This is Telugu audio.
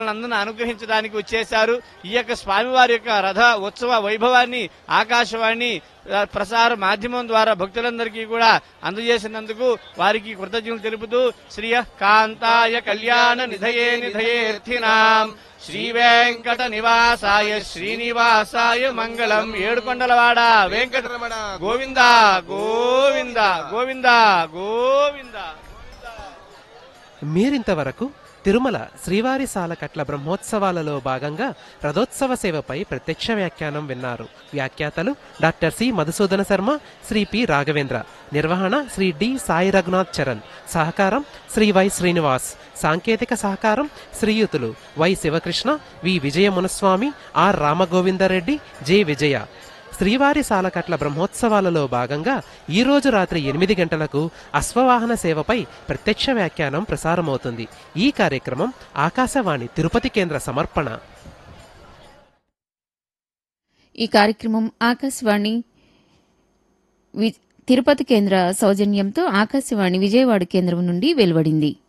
అందరిని అనుగ్రహించడానికి వచ్చేశారు ఈ యొక్క స్వామివారి యొక్క రథ ఉత్సవ వైభవాన్ని ఆకాశవాణి ఆ, ప్రసార మాధ్యమం ద్వారా భక్తులందరికీ కూడా అందజేసినందుకు వారికి కృతజ్ఞతలు తెలుపుతూ శ్రియ కాంతాయ కళ్యాణ నిధయే నిధయేర్థినాం శ్రీ వెంకట నివాసాయ శ్రీనివాసాయ మంగళం ఏడుకొండలవాడ వెంకట వెంకటరమణ గోవింద గోవింద గోవింద గోవింద మీరింతవరకు తిరుమల శ్రీవారి సాలకట్ల బ్రహ్మోత్సవాలలో భాగంగా రథోత్సవ సేవపై ప్రత్యక్ష వ్యాఖ్యానం విన్నారు వ్యాఖ్యాతలు doctor C Madhusudana Sharma Shri P Raghavendra నిర్వహణ శ్రీ డి సాయి రఘునాథ్ చరణ్ సహకారం శ్రీ వై శ్రీనివాస్ సాంకేతిక సహకారం శ్రీయుతులు Y Shivakrishna V Vijaya Munaswamy R Ramagovindareddy J Vijaya శ్రీవారి సాలకట్ల బ్రహ్మోత్సవాలలో భాగంగా ఈ రోజు రాత్రి ఎనిమిది గంటలకు అశ్వవాహన సేవపై ప్రత్యక్ష వ్యాఖ్యానం ప్రసారమవుతుంది ఈ కార్యక్రమం ఆకాశవాణి తిరుపతి కేంద్ర సమర్పణ ఈ కార్యక్రమం ఆకాశవాణి వి- తిరుపతి కేంద్ర సౌజన్యంతో ఆకాశవాణి విజయవాడ కేంద్రం నుండి వెలువడింది